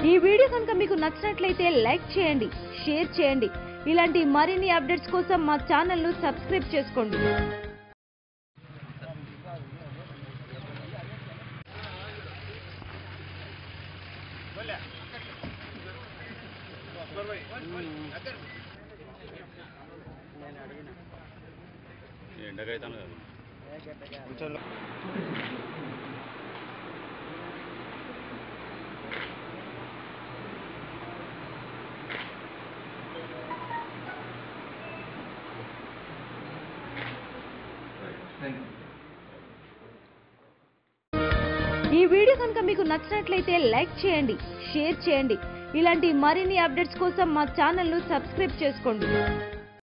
ఈ వీడియో కనుక మీకు నచ్చినట్లయితే లైక్ చేయండి షేర్ చేయండి ఇలాంటి మరిన్ని అప్డేట్స్ కోసం మా ఛానల్ను సబ్స్క్రైబ్ చేసుకోండి ఎండకైతాను కదా ఈ వీడియో కనుక మీకు నచ్చినట్లయితే లైక్ చేయండి షేర్ చేయండి ఇలాంటి మరిన్ని అప్డేట్స్ కోసం మా ఛానల్ను సబ్స్క్రైబ్ చేసుకోండి